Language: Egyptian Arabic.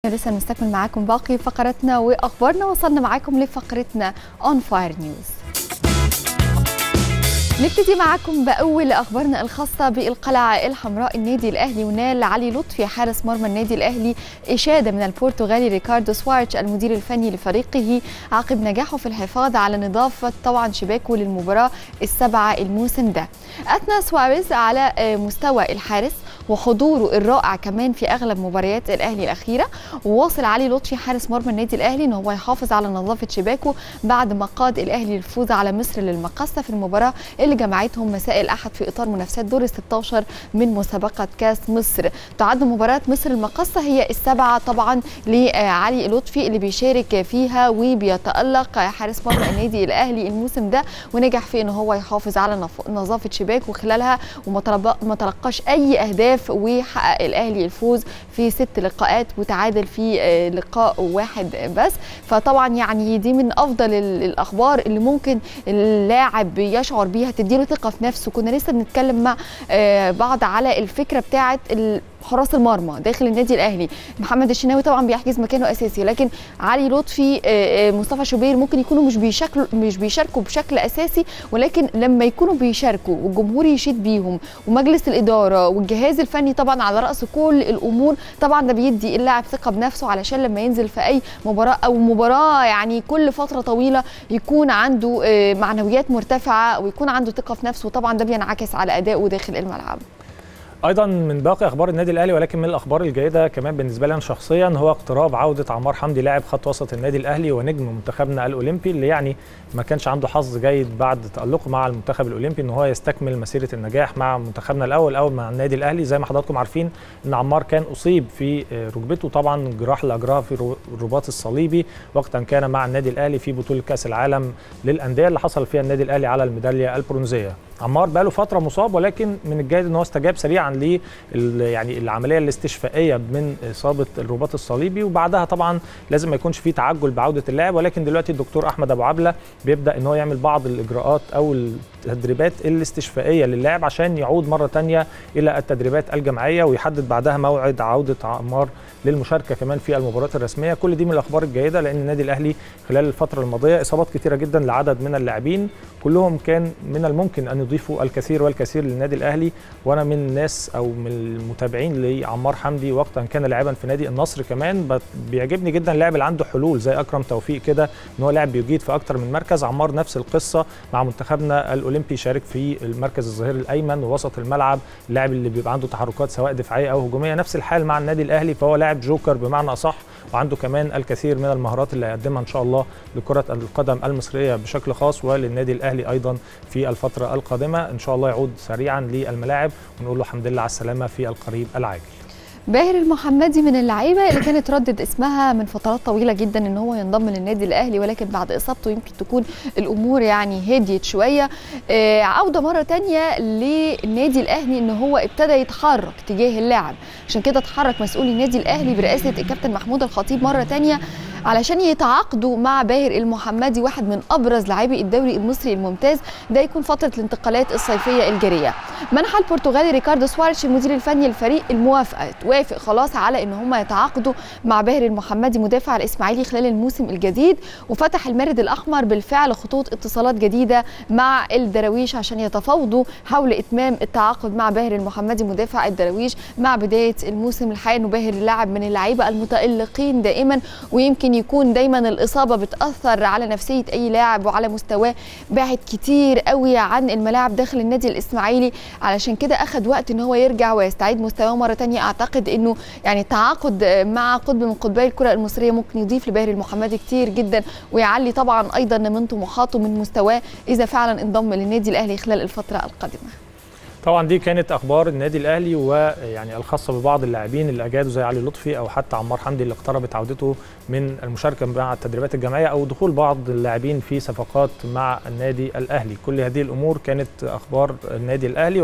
لسه نستكمل معاكم باقي فقراتنا واخبارنا وصلنا معاكم لفقرتنا اون فاير نيوز نبتدي معاكم باول اخبارنا الخاصه بالقلعه الحمراء النادي الاهلي ونال علي لطفي حارس مرمى النادي الاهلي اشاده من البرتغالي ريكاردو سوارتش المدير الفني لفريقه عقب نجاحه في الحفاظ على نظافه طبعا شباكه للمباراه السابعه الموسم ده اثنى سواريز على مستوى الحارس وحضوره الرائع كمان في اغلب مباريات الاهلي الاخيره وواصل علي لطفي حارس مرمى النادي الاهلي ان هو يحافظ على نظافه شباكه بعد ما قاد الاهلي للفوز على مصر للمقصه في المباراه اللي جمعتهم مساء الاحد في اطار منافسات دور ال 16 من مسابقه كاس مصر تعد مباراه مصر المقصه هي السابعه طبعا لعلي لطفي اللي بيشارك فيها وبيتالق حارس مرمى النادي الاهلي الموسم ده ونجح في ان هو يحافظ على نظافه شباكه خلالها وما تلقاش اي اهداف وحقق الاهلي الفوز في ست لقاءات وتعادل في لقاء واحد بس فطبعا يعني دي من افضل الاخبار اللي ممكن اللاعب يشعر بيها تديله ثقه في نفسه كنا لسه بنتكلم مع بعض على الفكره بتاعه حراس المرمى داخل النادي الاهلي محمد الشناوي طبعا بيحجز مكانه اساسي لكن علي لطفي مصطفى شوبير ممكن يكونوا مش بيشاركوا مش بيشاركوا بشكل اساسي ولكن لما يكونوا بيشاركوا والجمهور يشيد بيهم ومجلس الاداره والجهاز الفني طبعا على راس كل الامور طبعا ده بيدي اللاعب ثقه بنفسه علشان لما ينزل في اي مباراه او مباراه يعني كل فتره طويله يكون عنده معنويات مرتفعه ويكون عنده ثقه في نفسه وطبعا ده بينعكس على ادائه داخل الملعب ايضا من باقي اخبار النادي الاهلي ولكن من الاخبار الجيده كمان بالنسبه لي انا شخصيا هو اقتراب عوده عمار حمدي لاعب خط وسط النادي الاهلي ونجم منتخبنا الاولمبي اللي يعني ما كانش عنده حظ جيد بعد تالقه مع المنتخب الاولمبي ان هو يستكمل مسيره النجاح مع منتخبنا الاول او مع النادي الاهلي زي ما حضراتكم عارفين ان عمار كان اصيب في ركبته طبعا جراح اللي اجراها في الرباط الصليبي وقتا كان مع النادي الاهلي في بطوله كاس العالم للانديه اللي حصل فيها النادي الاهلي على الميداليه البرونزيه عمار بقى له فتره مصاب ولكن من الجيد ان هو استجاب سريعا ل يعني العمليه الاستشفائيه من اصابه الرباط الصليبي وبعدها طبعا لازم ما يكونش في تعجل بعوده اللاعب ولكن دلوقتي الدكتور احمد ابو عبله بيبدا ان هو يعمل بعض الاجراءات او التدريبات الاستشفائيه للاعب عشان يعود مره ثانيه الى التدريبات الجماعيه ويحدد بعدها موعد عوده عمار للمشاركه كمان في المباريات الرسميه كل دي من الاخبار الجيده لان النادي الاهلي خلال الفتره الماضيه اصابات كثيره جدا لعدد من اللاعبين كلهم كان من الممكن ان يضيفوا الكثير والكثير للنادي الاهلي وانا من الناس او من المتابعين لعمار حمدي وقتا كان لاعبا في نادي النصر كمان بيعجبني جدا اللاعب اللي عنده حلول زي اكرم توفيق كده ان هو لاعب بيجيد في اكتر من مركز عمار نفس القصه مع منتخبنا الاولمبي شارك في المركز الظهير الايمن ووسط الملعب اللاعب اللي بيبقى عنده تحركات سواء دفاعيه او هجوميه نفس الحال مع النادي الاهلي فهو لاعب جوكر بمعنى اصح وعنده كمان الكثير من المهارات اللي هيقدمها ان شاء الله لكره القدم المصريه بشكل خاص وللنادي الاهلي ايضا في الفتره القادمه ان شاء الله يعود سريعا للملاعب ونقول له الحمد لله على السلامه في القريب العاجل باهر المحمدي من اللعيبه اللي كانت ردد اسمها من فترات طويله جدا ان هو ينضم للنادي الاهلي ولكن بعد اصابته يمكن تكون الامور يعني هديت شويه آه عوده مره تانية للنادي الاهلي ان هو ابتدى يتحرك تجاه اللاعب عشان كده اتحرك مسؤول النادي الاهلي برئاسه الكابتن محمود الخطيب مره تانية علشان يتعاقدوا مع باهر المحمدي واحد من ابرز لاعبي الدوري المصري الممتاز ده يكون فتره الانتقالات الصيفيه الجاريه منح البرتغالي ريكاردو سواريش المدير الفني للفريق الموافقه وافق خلاص على ان هم يتعاقدوا مع باهر المحمدي مدافع الاسماعيلي خلال الموسم الجديد وفتح المارد الاحمر بالفعل خطوط اتصالات جديده مع الدراويش عشان يتفاوضوا حول اتمام التعاقد مع باهر المحمدي مدافع الدراويش مع بدايه الموسم الحالي وباهر لاعب من اللعيبه المتالقين دائما ويمكن يكون دايما الاصابه بتاثر على نفسيه اي لاعب وعلى مستواه بعد كتير قوي عن الملاعب داخل النادي الاسماعيلي علشان كده اخذ وقت ان هو يرجع ويستعيد مستواه مره ثانيه اعتقد انه يعني التعاقد مع قطب من قطبي الكره المصريه ممكن يضيف لباهر المحمدي كتير جدا ويعلي طبعا ايضا من طموحاته من مستواه اذا فعلا انضم للنادي الاهلي خلال الفتره القادمه طبعا دي كانت اخبار النادي الاهلي ويعني الخاصه ببعض اللاعبين اللي اجادوا زي علي لطفي او حتى عمار حمدي اللي اقتربت عودته من المشاركه مع التدريبات الجماعيه او دخول بعض اللاعبين في صفقات مع النادي الاهلي كل هذه الامور كانت اخبار النادي الاهلي